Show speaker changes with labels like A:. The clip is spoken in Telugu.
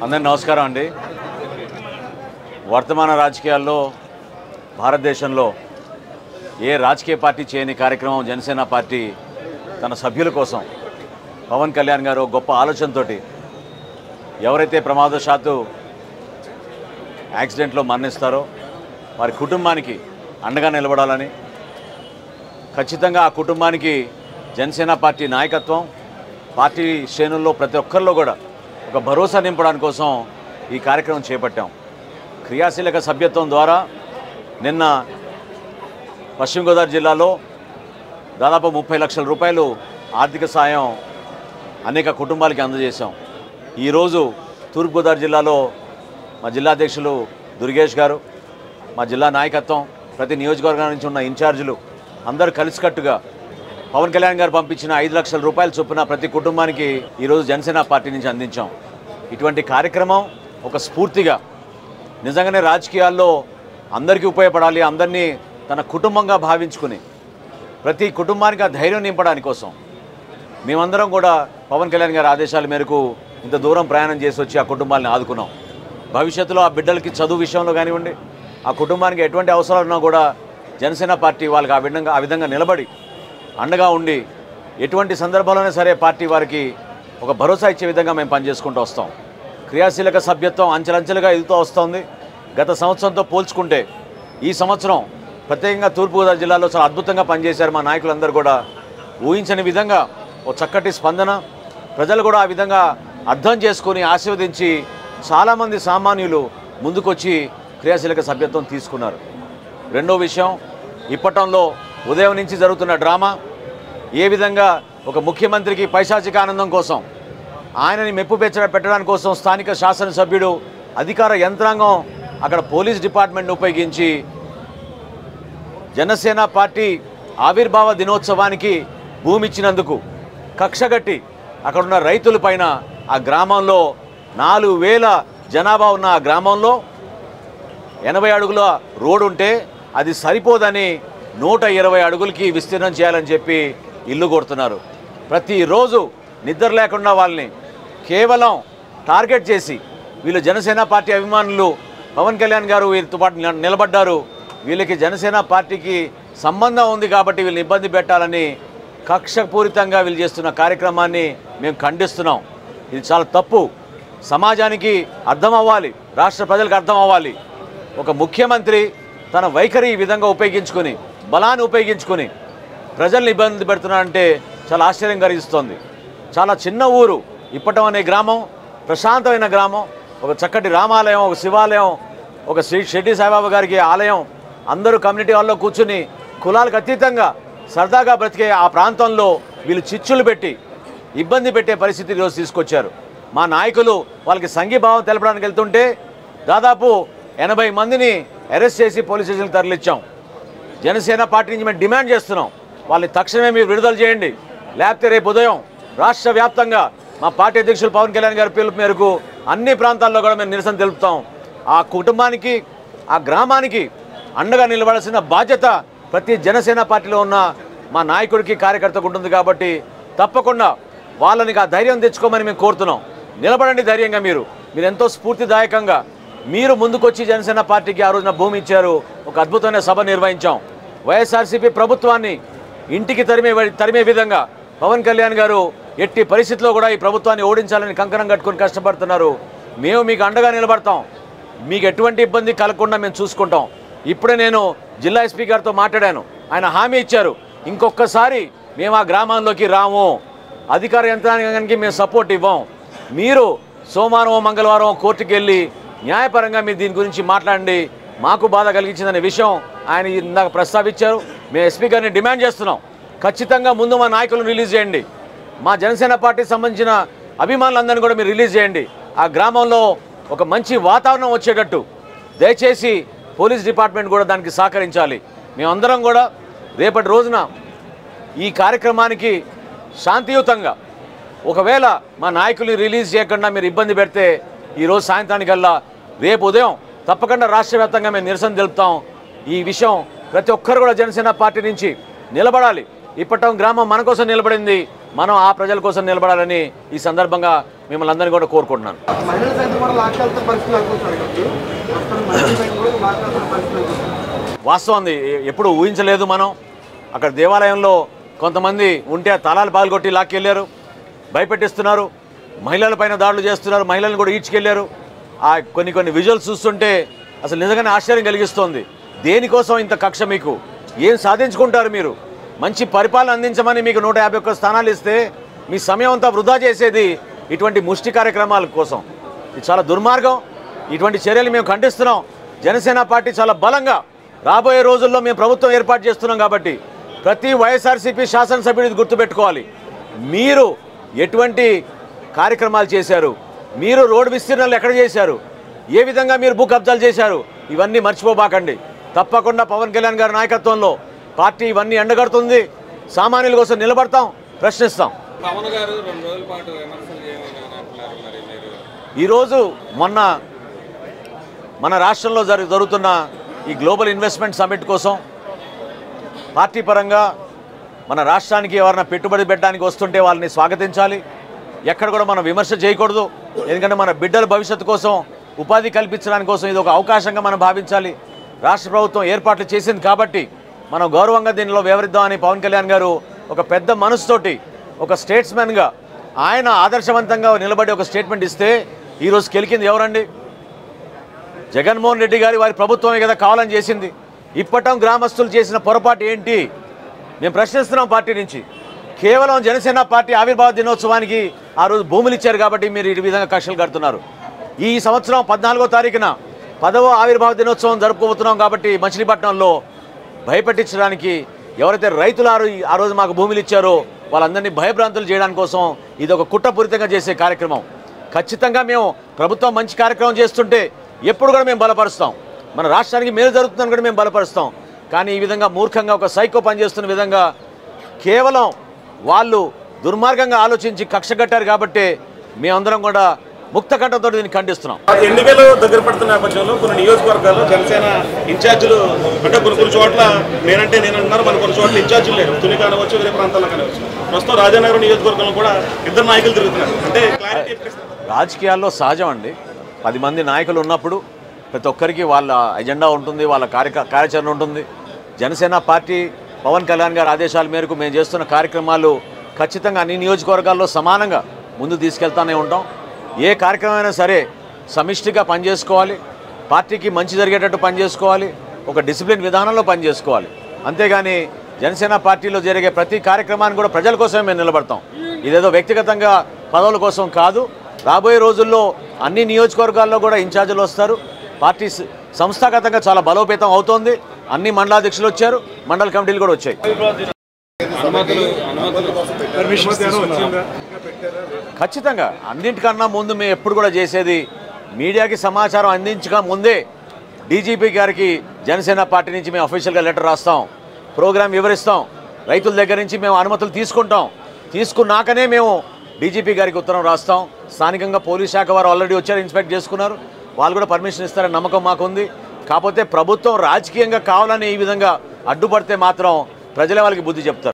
A: అందరికీ నమస్కారం అండి వర్తమాన రాజకీయాల్లో భారతదేశంలో ఏ రాజకీయ పార్టీ చేయని కార్యక్రమం జనసేన పార్టీ తన సభ్యుల కోసం పవన్ కళ్యాణ్ గారు గొప్ప ఆలోచనతోటి ఎవరైతే ప్రమాదవశాత్తు యాక్సిడెంట్లో మరణిస్తారో వారి కుటుంబానికి అండగా నిలబడాలని ఖచ్చితంగా ఆ కుటుంబానికి జనసేన పార్టీ నాయకత్వం పార్టీ శ్రేణుల్లో ప్రతి ఒక్కరిలో కూడా ఒక భరోసా నింపడానికి కోసం ఈ కార్యక్రమం చేపట్టాం క్రియాశీలక సభ్యత్వం ద్వారా నిన్న పశ్చిమ గోదావరి జిల్లాలో దాదాపు ముప్పై లక్షల రూపాయలు ఆర్థిక సాయం అనేక కుటుంబాలకి అందజేశాం ఈరోజు తూర్పుగోదావరి జిల్లాలో మా జిల్లా అధ్యక్షులు దుర్గేష్ గారు మా జిల్లా నాయకత్వం ప్రతి నియోజకవర్గం నుంచి ఉన్న ఇన్ఛార్జీలు అందరూ కలిసికట్టుగా పవన్ కళ్యాణ్ గారు పంపించిన ఐదు లక్షల రూపాయల చొప్పున ప్రతి కుటుంబానికి ఈరోజు జనసేన పార్టీ నుంచి అందించాం ఇటువంటి కార్యక్రమం ఒక స్ఫూర్తిగా నిజంగానే రాజకీయాల్లో అందరికీ ఉపయోగపడాలి అందరినీ తన కుటుంబంగా భావించుకుని ప్రతి కుటుంబానికి ఆ ధైర్యం నింపడానికి కోసం మేమందరం కూడా పవన్ కళ్యాణ్ గారి ఆదేశాల మేరకు ఇంత దూరం ప్రయాణం చేసి వచ్చి ఆ కుటుంబాలను ఆదుకున్నాం భవిష్యత్తులో ఆ బిడ్డలకి చదువు విషయంలో కానివ్వండి ఆ కుటుంబానికి ఎటువంటి అవసరాలు ఉన్నా కూడా జనసేన పార్టీ వాళ్ళకి ఆ విధంగా ఆ విధంగా నిలబడి అండగా ఉండి ఎటువంటి సందర్భంలోనే సరే పార్టీ వారికి ఒక భరోసా ఇచ్చే విధంగా మేము పనిచేసుకుంటూ వస్తాం క్రియాశీలక సభ్యత్వం అంచెలంచెలుగా ఎదుగుతూ వస్తుంది గత సంవత్సరంతో పోల్చుకుంటే ఈ సంవత్సరం ప్రత్యేకంగా తూర్పుగోదావరి జిల్లాలో చాలా అద్భుతంగా పనిచేశారు మా నాయకులందరూ కూడా ఊహించని విధంగా ఓ చక్కటి స్పందన ప్రజలు కూడా ఆ విధంగా అర్థం చేసుకొని ఆశీర్వదించి చాలామంది సామాన్యులు ముందుకొచ్చి క్రియాశీలక సభ్యత్వం తీసుకున్నారు రెండో విషయం ఇప్పటంలో ఉదయం నుంచి జరుగుతున్న డ్రామా ఏ విధంగా ఒక ముఖ్యమంత్రికి పైశాచిక ఆనందం కోసం ఆయనని మెప్పు పెంచ పెట్టడానికి కోసం స్థానిక శాసనసభ్యుడు అధికార యంత్రాంగం అక్కడ పోలీస్ డిపార్ట్మెంట్ని ఉపయోగించి జనసేన పార్టీ ఆవిర్భావ దినోత్సవానికి భూమి ఇచ్చినందుకు కక్షగట్టి అక్కడున్న రైతుల పైన ఆ గ్రామంలో నాలుగు వేల జనాభా ఉన్న ఆ గ్రామంలో ఎనభై అడుగుల రోడ్డు ఉంటే అది సరిపోదని నూట ఇరవై అడుగులకి విస్తీర్ణం చేయాలని చెప్పి ఇల్లు కొడుతున్నారు ప్రతిరోజు నిద్ర లేకుండా వాళ్ళని కేవలం టార్గెట్ చేసి వీళ్ళు జనసేన పార్టీ అభిమానులు పవన్ కళ్యాణ్ గారు వీరితో పాటు నిల- నిలబడ్డారు వీళ్ళకి జనసేన పార్టీకి సంబంధం ఉంది కాబట్టి వీళ్ళని ఇబ్బంది పెట్టాలని కక్షపూరితంగా వీళ్ళు చేస్తున్న కార్యక్రమాన్ని మేము ఖండిస్తున్నాం ఇది చాలా తప్పు సమాజానికి అర్థం అవ్వాలి రాష్ట్ర ప్రజలకు అర్థం అవ్వాలి ఒక ముఖ్యమంత్రి తన వైఖరి ఈ విధంగా ఉపయోగించుకొని బలాన్ని ఉపయోగించుకొని ప్రజల్ని ఇబ్బంది పెడుతున్నారంటే చాలా ఆశ్చర్యం కలిగిస్తోంది చాలా చిన్న ఊరు ఇప్పటం అనే గ్రామం ప్రశాంతమైన గ్రామం ఒక చక్కటి రామాలయం ఒక శివాలయం ఒక శ్రీ షెడ్డి సాయిబాబా గారికి ఆలయం అందరూ కమ్యూనిటీ హాల్లో కూర్చుని కులాలకు అతీతంగా సరదాగా బ్రతికే ఆ ప్రాంతంలో వీళ్ళు చిచ్చులు పెట్టి ఇబ్బంది పెట్టే పరిస్థితి ఈరోజు తీసుకొచ్చారు మా నాయకులు వాళ్ళకి సంఘీభావం తెలపడానికి వెళ్తుంటే దాదాపు ఎనభై మందిని అరెస్ట్ చేసి పోలీస్ స్టేషన్కి తరలిచ్చాం జనసేన పార్టీ నుంచి మేము డిమాండ్ చేస్తున్నాం వాళ్ళని తక్షణమే మీరు విడుదల చేయండి లేకపోతే రేపు ఉదయం రాష్ట్ర వ్యాప్తంగా మా పార్టీ అధ్యక్షులు పవన్ కళ్యాణ్ గారి పిలుపు మేరకు అన్ని ప్రాంతాల్లో కూడా మేము నిరసన తెలుపుతాం ఆ కుటుంబానికి ఆ గ్రామానికి అండగా నిలబడాల్సిన బాధ్యత ప్రతి జనసేన పార్టీలో ఉన్న మా నాయకుడికి కార్యకర్తకు ఉంటుంది కాబట్టి తప్పకుండా వాళ్ళని ఆ ధైర్యం తెచ్చుకోమని మేము కోరుతున్నాం నిలబడండి ధైర్యంగా మీరు మీరు ఎంతో స్ఫూర్తిదాయకంగా మీరు ముందుకొచ్చి జనసేన పార్టీకి ఆ రోజున భూమి ఇచ్చారు ఒక అద్భుతమైన సభ నిర్వహించాం వైఎస్ఆర్సీపీ ప్రభుత్వాన్ని ఇంటికి తరిమే తరిమే విధంగా పవన్ కళ్యాణ్ గారు ఎట్టి పరిస్థితిలో కూడా ఈ ప్రభుత్వాన్ని ఓడించాలని కంకణం కట్టుకొని కష్టపడుతున్నారు మేము మీకు అండగా నిలబడతాం మీకు ఎటువంటి ఇబ్బంది కలగకుండా మేము చూసుకుంటాం ఇప్పుడే నేను జిల్లా ఎస్పీ గారితో మాట్లాడాను ఆయన హామీ ఇచ్చారు ఇంకొకసారి మేము ఆ గ్రామంలోకి రాము అధికార యంత్రాంగానికి మేము సపోర్ట్ ఇవ్వం మీరు సోమవారం మంగళవారం కోర్టుకి వెళ్ళి న్యాయపరంగా మీరు దీని గురించి మాట్లాడండి మాకు బాధ కలిగించిందనే విషయం ఆయన ఇందాక ప్రస్తావించారు మేము ఎస్పీ గారిని డిమాండ్ చేస్తున్నాం ఖచ్చితంగా ముందు మా నాయకులను రిలీజ్ చేయండి మా జనసేన పార్టీకి సంబంధించిన అభిమానులందరినీ కూడా మీరు రిలీజ్ చేయండి ఆ గ్రామంలో ఒక మంచి వాతావరణం వచ్చేటట్టు దయచేసి పోలీస్ డిపార్ట్మెంట్ కూడా దానికి సహకరించాలి మేమందరం కూడా రేపటి రోజున ఈ కార్యక్రమానికి శాంతియుతంగా ఒకవేళ మా నాయకుల్ని రిలీజ్ చేయకుండా మీరు ఇబ్బంది పెడితే ఈరోజు సాయంత్రానికల్లా రేపు ఉదయం తప్పకుండా రాష్ట్ర వ్యాప్తంగా మేము నిరసన తెలుపుతాం ఈ విషయం ప్రతి ఒక్కరు కూడా జనసేన పార్టీ నుంచి నిలబడాలి ఇప్పటం గ్రామం మన కోసం నిలబడింది మనం ఆ ప్రజల కోసం నిలబడాలని ఈ సందర్భంగా మిమ్మల్ని అందరినీ కూడా కోరుకుంటున్నాను
B: మహిళల సైతం కూడా లాక్కెళ్తున్న పరిస్థితులు అనుకుంటున్నారు కాబట్టి ప్రస్తుతం మహిళల సైతం కూడా లాక్కెళ్తున్న పరిస్థితులు అనుకుంటున్నారు
A: వాస్తవం అది ఎప్పుడు ఊహించలేదు మనం అక్కడ దేవాలయంలో కొంతమంది ఉంటే ఆ తలాలు పాల్గొట్టి లాక్కెళ్ళారు భయపెట్టిస్తున్నారు మహిళలపైన దాడులు చేస్తున్నారు మహిళలను కూడా ఈడ్చుకెళ్ళారు ఆ కొన్ని కొన్ని విజువల్స్ చూస్తుంటే అసలు నిజంగానే ఆశ్చర్యం కలిగిస్తోంది దేనికోసం ఇంత కక్ష మీకు ఏం సాధించుకుంటారు మీరు మంచి పరిపాలన అందించమని మీకు నూట యాభై ఒక్క స్థానాలు ఇస్తే మీ సమయం అంతా వృధా చేసేది ఇటువంటి ముష్టి కార్యక్రమాల కోసం ఇది చాలా దుర్మార్గం ఇటువంటి చర్యలు మేము ఖండిస్తున్నాం జనసేన పార్టీ చాలా బలంగా రాబోయే రోజుల్లో మేము ప్రభుత్వం ఏర్పాటు చేస్తున్నాం కాబట్టి ప్రతి వైఎస్ఆర్సీపీ శాసనసభ్యుడు ఇది గుర్తుపెట్టుకోవాలి మీరు ఎటువంటి కార్యక్రమాలు చేశారు మీరు రోడ్డు విస్తీర్ణాలు ఎక్కడ చేశారు ఏ విధంగా మీరు భూ కబ్జాలు చేశారు ఇవన్నీ మర్చిపోబాకండి తప్పకుండా పవన్ కళ్యాణ్ గారి నాయకత్వంలో పార్టీ ఇవన్నీ ఎండగడుతుంది సామాన్యుల కోసం నిలబడతాం ప్రశ్నిస్తాం
C: పవన్ గారు రెండు రోజుల పాటు విమర్శలు చేయమని అంటున్నారు మరి మీరు
A: ఈరోజు మొన్న మన రాష్ట్రంలో జరు జరుగుతున్న ఈ గ్లోబల్ ఇన్వెస్ట్మెంట్ సమ్మిట్ కోసం పార్టీ పరంగా మన రాష్ట్రానికి ఎవరైనా పెట్టుబడి పెట్టడానికి వస్తుంటే వాళ్ళని స్వాగతించాలి ఎక్కడ కూడా మనం విమర్శ చేయకూడదు ఎందుకంటే మన బిడ్డల భవిష్యత్తు కోసం ఉపాధి కల్పించడానికి కోసం ఇది ఒక అవకాశంగా మనం భావించాలి రాష్ట్ర ప్రభుత్వం ఏర్పాట్లు చేసింది కాబట్టి మనం గౌరవంగా దీనిలో వివరిద్దామని పవన్ కళ్యాణ్ గారు ఒక పెద్ద మనసుతోటి ఒక స్టేట్స్మెన్గా ఆయన ఆదర్శవంతంగా నిలబడి ఒక స్టేట్మెంట్ ఇస్తే ఈరోజు కెలికింది ఎవరండి జగన్మోహన్ రెడ్డి గారి వారి ప్రభుత్వమే కదా కావాలని చేసింది ఇప్పటం గ్రామస్తులు చేసిన పొరపాటు ఏంటి మేము ప్రశ్నిస్తున్నాం పార్టీ నుంచి కేవలం జనసేన పార్టీ ఆవిర్భావ దినోత్సవానికి ఆ రోజు భూములు ఇచ్చారు కాబట్టి మీరు ఈ విధంగా కక్షలు కడుతున్నారు ఈ సంవత్సరం పద్నాలుగో తారీఖున పదవ ఆవిర్భావ దినోత్సవం జరుపుకోబోతున్నాం కాబట్టి మచిలీపట్నంలో భయపెట్టించడానికి ఎవరైతే రైతులు ఆ రో- ఆ రోజు మాకు భూములు ఇచ్చారో వాళ్ళందరినీ భయభ్రాంతులు చేయడానికి కోసం ఇది ఒక కుట్రపూరితంగా చేసే కార్యక్రమం ఖచ్చితంగా మేము ప్రభుత్వం మంచి కార్యక్రమం చేస్తుంటే ఎప్పుడు కూడా మేము బలపరుస్తాం మన రాష్ట్రానికి మేలు జరుగుతుందని కూడా మేము బలపరుస్తాం కానీ ఈ విధంగా మూర్ఖంగా ఒక సైకో పనిచేస్తున్న విధంగా కేవలం వాళ్ళు దుర్మార్గంగా ఆలోచించి కక్ష కట్టారు కాబట్టి మేమందరం కూడా ముక్త కంఠంతో దీన్ని ఖండిస్తున్నాం
D: ఎన్నికలు దగ్గర పడుతున్న నేపథ్యంలో కొన్ని నియోజకవర్గాల్లో జనసేన ఇన్ఛార్జీలు అంటే కొన్ని కొన్ని చోట్ల నేనంటే నేను అంటున్నారు మన కొన్ని చోట్ల ఇన్ఛార్జీలు లేరు తుని కానివచ్చు వేరే ప్రాంతాల్లో కానివచ్చు ప్రస్తుతం రాజానగరం నియోజకవర్గంలో కూడా ఇద్దరు నాయకులు తిరుగుతున్నారు అంటే క్లారిటీ ఎప్పుడు
A: రాజకీయాల్లో సహజం అండి పది మంది నాయకులు ఉన్నప్పుడు ప్రతి ఒక్కరికి వాళ్ళ ఎజెండా ఉంటుంది వాళ్ళ కార్య కార్యాచరణ ఉంటుంది జనసేన పార్టీ పవన్ కళ్యాణ్ గారి ఆదేశాల మేరకు మేము చేస్తున్న కార్యక్రమాలు ఖచ్చితంగా అన్ని నియోజకవర్గాల్లో సమానంగా ముందు తీసుకెళ్తానే ఉంటాం ఏ కార్యక్రమం అయినా సరే సమిష్టిగా పనిచేసుకోవాలి పార్టీకి మంచి జరిగేటట్టు పనిచేసుకోవాలి ఒక డిసిప్లిన్ విధానంలో పనిచేసుకోవాలి అంతేగాని జనసేన పార్టీలో జరిగే ప్రతి కార్యక్రమాన్ని కూడా ప్రజల కోసమే మేము నిలబడతాం ఇదేదో వ్యక్తిగతంగా పదవుల కోసం కాదు రాబోయే రోజుల్లో అన్ని నియోజకవర్గాల్లో కూడా ఇన్ఛార్జీలు వస్తారు పార్టీ స- సంస్థాగతంగా చాలా బలోపేతం అవుతోంది అన్ని మండలాధ్యక్షులు వచ్చారు మండల కమిటీలు కూడా వచ్చాయి
C: అనుమతులు అనుమతులు
A: ఖచ్చితంగా అన్నింటికన్నా ముందు మేము ఎప్పుడు కూడా చేసేది మీడియాకి సమాచారం అందించక ముందే డీజీపీ గారికి జనసేన పార్టీ నుంచి మేము అఫీషియల్గా లెటర్ రాస్తాం ప్రోగ్రాం వివరిస్తాం రైతుల దగ్గర నుంచి మేము అనుమతులు తీసుకుంటాం తీసుకున్నాకనే మేము డీజీపీ గారికి ఉత్తరం రాస్తాం స్థానికంగా పోలీస్ శాఖ వారు ఆల్రెడీ వచ్చారు ఇన్స్పెక్ట్ చేసుకున్నారు వాళ్ళు కూడా పర్మిషన్ ఇస్తారని నమ్మకం మాకుంది కాకపోతే ప్రభుత్వం రాజకీయంగా కావాలని ఈ విధంగా అడ్డుపడితే మాత్రం ప్రజలే వాళ్ళకి బుద్ధి చెప్తారు